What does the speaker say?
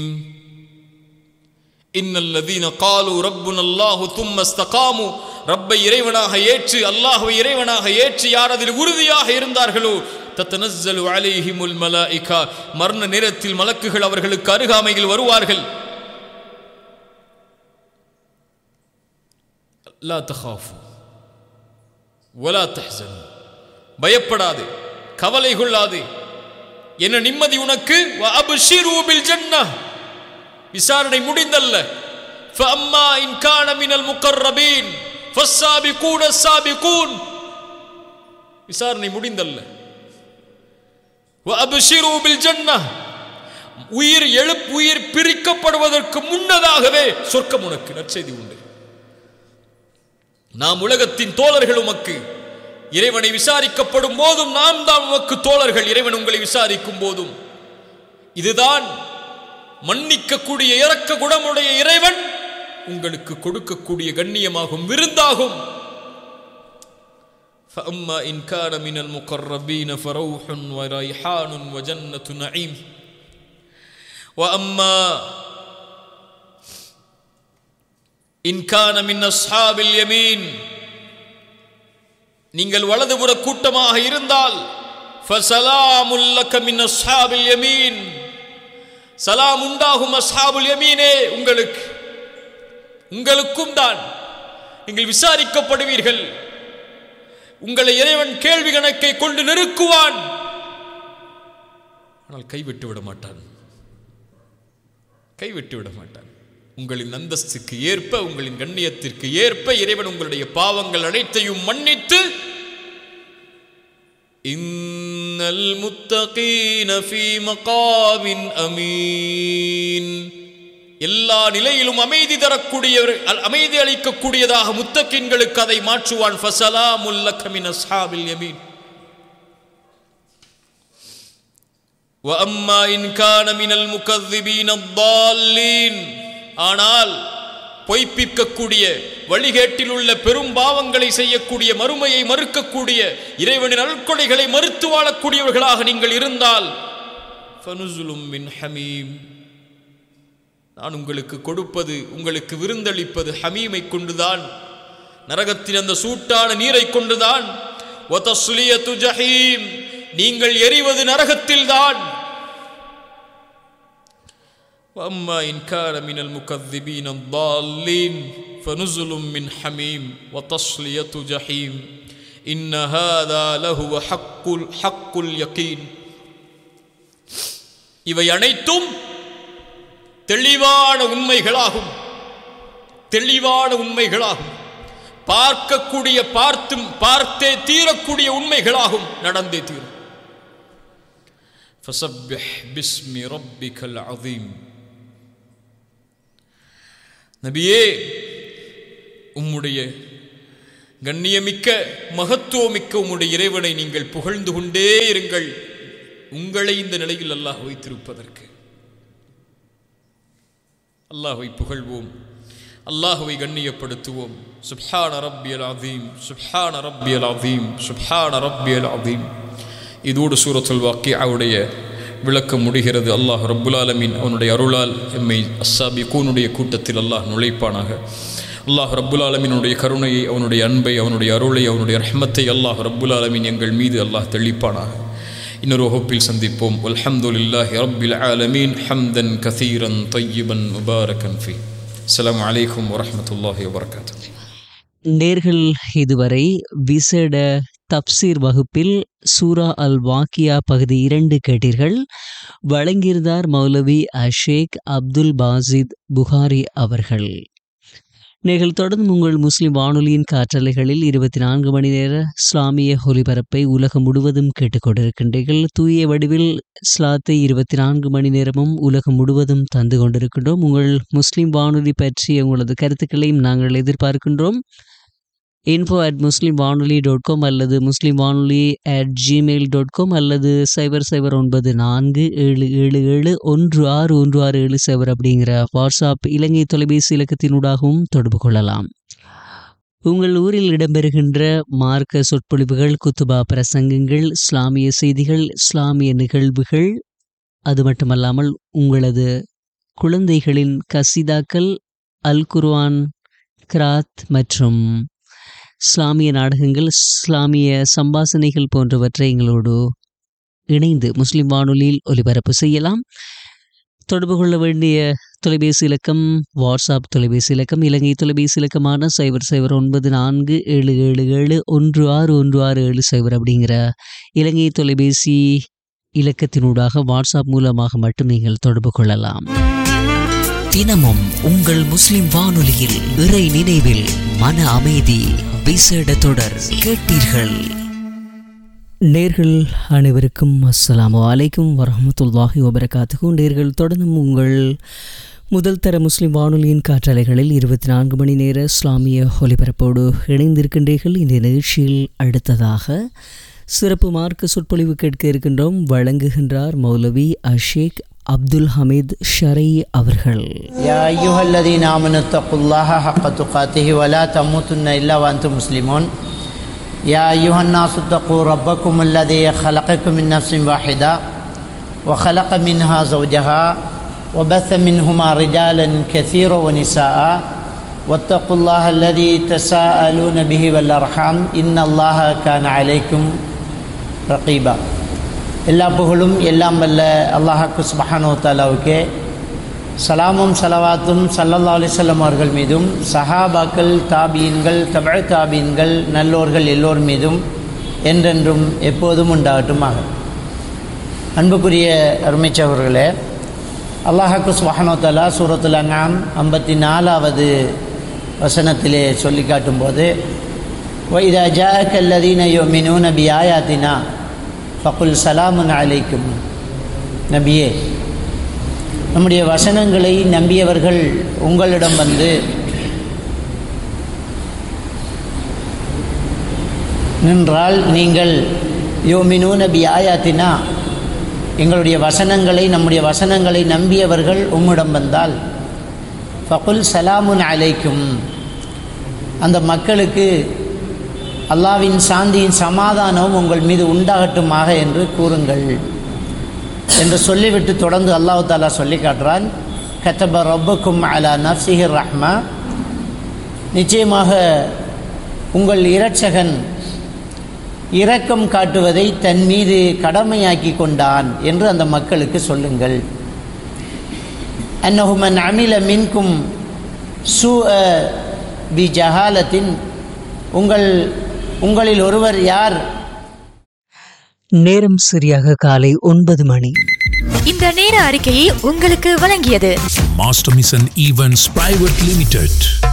இன்னல்லதீன காலு ரப்புன் அல்லாஹு தும்ம ஸ்தகாமு ரப்பை இறைவனாக ஏற்று அல்லாஹுவை இறைவனாக ஏற்று யார் அதில் உறுதியாக இருந்தார்களோ தத்தனஸ்ஸலு அலைஹிமுல் மலாயிகா மரண நேரத்தில் மலக்குகள் அவர்களுக்கு அருகாமையில் வருவார்கள் லா தஹாஃபு வலா தஹ்சனு பயப்படாதே கவலை கொள்ளாதே என்ன நிம்மதி உனக்கு வ அப்ஷிரு பில் ஜன்னah விசாரணை முடிந்தல்ல فأما إن كان من المقربين فالسابقون السابقون விசாரணை முடிந்தல்ல وأبشروا بالجنة உயிர் எழுப் உயிர் பிரிக்கப்படுவதற்கு முன்னதாகவே சொர்க்கம் உனக்கு நற்செய்தி உண்டு நாம் உலகத்தின் தோழர்கள் உமக்கு இறைவனை விசாரிக்கப்படும் போதும் நாம் தான் உமக்கு தோழர்கள் இறைவன் உங்களை விசாரிக்கும் போதும் இதுதான் மன்னிக்கக்கூடிய இறக்க குணமுடைய இறைவன் உங்களுக்கு கொடுக்கக்கூடிய கண்ணியமாகும் விருந்தாகும் فأما إن كان من المقربين فروح وريحان وجنة نعيم وأما إن كان من أصحاب اليمين நீங்கள் வலதுபுற கூட்டமாக இருந்தால் ஃபசலாமுல் லக மின் அஸ்ஹாபில் யமீன் சலாம் உண்டாகும் அஸ்ஹாபுல் யமீனே உங்களுக்கு உங்களுக்கும் தான் நீங்கள் விசாரிக்கப்படுவீர்கள் உங்களை இறைவன் கேள்வி கணக்கை கொண்டு நெருக்குவான் ஆனால் கைவிட்டு விட மாட்டான் கைவிட்டு விட மாட்டான் உங்களின் அந்தஸ்துக்கு ஏற்ப உங்களின் கண்ணியத்திற்கு ஏற்ப இறைவன் உங்களுடைய பாவங்கள் அனைத்தையும் மன்னித்து இன்னல் முத்தகீன ஃபீ மகாவின் அமீன் எல்லா நிலையிலும் அமைதி தரக்கூடியவர் அல்- அமைதி அளிக்கக்கூடியதாக முத்தக்கின்களுக்கு அதை மாற்றுவான் ஃபசலாமுல் லக மின் அஸ்ஹாபில் யமீன் وأما إن كان من المكذبين الضالين ஆனால் பொய்ப்பிக்கக்கூடிய வழிகேட்டில் உள்ள பெரும் பாவங்களை செய்யக்கூடிய மறுமையை மறுக்கக்கூடிய இறைவனின் அல்கொடைகளை மறுத்து வாழக்கூடியவர்களாக நீங்கள் இருந்தால் ஃபனுசுலும் மின் ஹமீம் நான் உங்களுக்கு கொடுப்பது உங்களுக்கு விருந்தளிப்பது ஹமீமை கொண்டுதான் நரகத்தின் அந்த சூட்டான நீரை கொண்டுதான் வதஸ்லியத்து ஜஹீம் நீங்கள் எரிவது நரகத்தில்தான் وأما إن كان من المكذبين الضالين فنزل من حميم وتصلية جحيم إن هذا لهو حق حق اليقين இவை அனைத்தும் தெளிவான உண்மைகளாகும் தெளிவான உண்மைகளாகும் பார்க்கக்கூடிய பார்த்தும் பார்த்தே தீரக்கூடிய உண்மைகளாகும் நடந்தே தீரும் فسبح باسم ربك العظيم நபியே உம்முடைய கண்ணியமிக்க மகத்துவமிக்க உம்முடைய இறைவனை நீங்கள் புகழ்ந்து கொண்டே இருங்கள் உங்களை இந்த நிலையில் அல்லாஹ் வைத்திருப்பதற்கு அல்லாஹ்வை புகழ்வோம் அல்லாஹ்வை கண்ணியப்படுத்துவோம் சுப்ஹான ரப்பியல் அதீம் சுப்ஹான ரப்பியல் அதீம் சுப்ஹான ரப்பியல் அதீம் இதோடு சூரத்துல் வாக்கியாவுடைய விளக்கம் முடிகிறது அல்லாஹ் ரப்புல் ஆலமீன் அவனுடைய அருளால் எம்மை அஸ்ஸாபி கூனுடைய கூட்டத்தில் அல்லாஹ் நுழைப்பானாக அல்லாஹ் ரப்புல் ஆலமீனுடைய கருணையை அவனுடைய அன்பை அவனுடைய அருளை அவனுடைய ரஹ்மத்தை அல்லாஹ் ரப்புல் ஆலமீன் எங்கள் மீது அல்லாஹ் தெளிப்பானாக இன்னொரு வகுப்பில் சந்திப்போம் அல்ஹம்துலில்லாஹி ரப்பில் ஆலமீன் ஹம்தன் கதீரன் தையிபன் முபாரகன் ஃபி அஸ்ஸலாமு அலைக்கும் வரஹ்மத்துல்லாஹி வபரகாத்துஹு நேர்கள் இதுவரை விசேட தப்சீர் வகுப்பில் சூரா அல் வாக்கியா பகுதி இரண்டு கேட்டீர்கள் வழங்கியிருந்தார் மௌலவி அஷேக் அப்துல் பாசித் புகாரி அவர்கள் நீங்கள் தொடர்ந்து உங்கள் முஸ்லிம் வானொலியின் காற்றலைகளில் இருபத்தி நான்கு மணி நேர இஸ்லாமிய ஒலிபரப்பை உலகம் முழுவதும் கேட்டுக்கொண்டிருக்கின்றீர்கள் தூய வடிவில் இஸ்லாத்தை இருபத்தி நான்கு மணி நேரமும் உலகம் முழுவதும் தந்து கொண்டிருக்கின்றோம் உங்கள் முஸ்லிம் வானொலி பற்றிய உங்களது கருத்துக்களையும் நாங்கள் எதிர்பார்க்கின்றோம் இன்ஃபோ அட் முஸ்லீம் வானொலி டாட் காம் அல்லது முஸ்லீம் வானொலி அட் ஜிமெயில் டாட் காம் அல்லது சைபர் சைபர் ஒன்பது நான்கு ஏழு ஏழு ஏழு ஒன்று ஆறு ஒன்று ஆறு ஏழு சைபர் அப்படிங்கிற வாட்ஸ்அப் இலங்கை தொலைபேசி இலக்கத்தினூடாகவும் தொடர்பு கொள்ளலாம் உங்கள் ஊரில் இடம்பெறுகின்ற மார்க்க சொற்பொழிவுகள் குத்துபா பிரசங்கங்கள் இஸ்லாமிய செய்திகள் இஸ்லாமிய நிகழ்வுகள் அது மட்டுமல்லாமல் உங்களது குழந்தைகளின் கசிதாக்கள் அல் குர்ஆன் கிராத் மற்றும் இஸ்லாமிய நாடகங்கள் இஸ்லாமிய சம்பாசனைகள் போன்றவற்றை எங்களோடு இணைந்து முஸ்லிம் வானொலியில் ஒலிபரப்பு செய்யலாம் தொடர்பு கொள்ள வேண்டிய தொலைபேசி இலக்கம் வாட்ஸ்அப் தொலைபேசி இலக்கம் இலங்கை தொலைபேசி இலக்கமான சைபர் சைபர் ஒன்பது நான்கு ஏழு ஏழு ஏழு ஒன்று ஆறு ஒன்று ஆறு ஏழு சைபர் அப்படிங்கிற இலங்கை தொலைபேசி இலக்கத்தினூடாக வாட்ஸ்அப் மூலமாக மட்டும் நீங்கள் தொடர்பு கொள்ளலாம் தினமும் உங்கள் முஸ்லிம் வானொலியில் இறை நினைவில் மன அமைதி விசேட தொடர் கேட்டீர்கள் நேர்கள் அனைவருக்கும் அஸ்ஸலாமு அலைக்கும் வரஹமத்துல்லாஹி வபரகாத்துக்கு நேர்கள் தொடர்ந்தும் உங்கள் முதல் தர முஸ்லிம் வானொலியின் காற்றலைகளில் இருபத்தி நான்கு மணி நேர இஸ்லாமிய ஒலிபரப்போடு இணைந்திருக்கின்றீர்கள் இந்த நிகழ்ச்சியில் அடுத்ததாக சிறப்பு மார்க்க சொற்பொழிவு கேட்க இருக்கின்றோம் வழங்குகின்றார் மௌலவி அஷேக் அப்துல் ஹமீத் ஷரை அவர்கள் يا أيها الذين آمنوا اتقوا الله حق تقاته ولا تموتن إلا وأنتم مسلمون يا أيها الناس اتقوا ربكم الذي خلقكم من نفس واحدة وخلق منها زوجها وبث منهما رجالا كثيرا ونساء واتقوا الله الذي تساءلون به والأرحام إن الله كان عليكم رقيبا எல்லா புகழும் எல்லாம் வல்ல அல்லாஹாக்கு சுபஹானோ தாலாவுக்கே சலாமும் சலவாத்தும் சல்லல்லா அலிசல்லம் அவர்கள் மீதும் சஹாபாக்கள் தாபீன்கள் தபழ தாபீன்கள் நல்லோர்கள் எல்லோர் மீதும் என்றென்றும் எப்போதும் உண்டாகட்டுமாக அன்புக்குரிய அருமைச்சவர்களே அல்லாஹாக்கு சுபஹானோ தாலா சூரத்துல் அங்காம் ஐம்பத்தி நாலாவது வசனத்திலே சொல்லி காட்டும்போது வைதா ஜாக் அல்லதீன யோமினூ நபி ஆயாத்தினா ஃபகுல் சலாமுன் அலைக்கும் நபியே நம்முடைய வசனங்களை நம்பியவர்கள் உங்களிடம் வந்து நின்றால் நீங்கள் யோமினு நபி ஆயாத்தினா எங்களுடைய வசனங்களை நம்முடைய வசனங்களை நம்பியவர்கள் உம்மிடம் வந்தால் ஃபகுல் சலாமுன் அலைக்கும் அந்த மக்களுக்கு அல்லாவின் சாந்தியின் சமாதானமும் உங்கள் மீது உண்டாகட்டுமாக என்று கூறுங்கள் என்று சொல்லிவிட்டு தொடர்ந்து அல்லாஹு தாலா சொல்லி காட்டுறான் கத்தப ரப்புக்கும் அலா நப்சிஹிர் ரஹ்மா நிச்சயமாக உங்கள் இரட்சகன் இரக்கம் காட்டுவதை தன் மீது கடமையாக்கி கொண்டான் என்று அந்த மக்களுக்கு சொல்லுங்கள் அன்னஹுமன் அமில மின்கும் சு பி ஜஹாலத்தின் உங்கள் உங்களில் ஒருவர் யார் நேரம் சரியாக காலை ஒன்பது மணி இந்த நேர அறிக்கையை உங்களுக்கு வழங்கியது Master Mission Events Private Limited.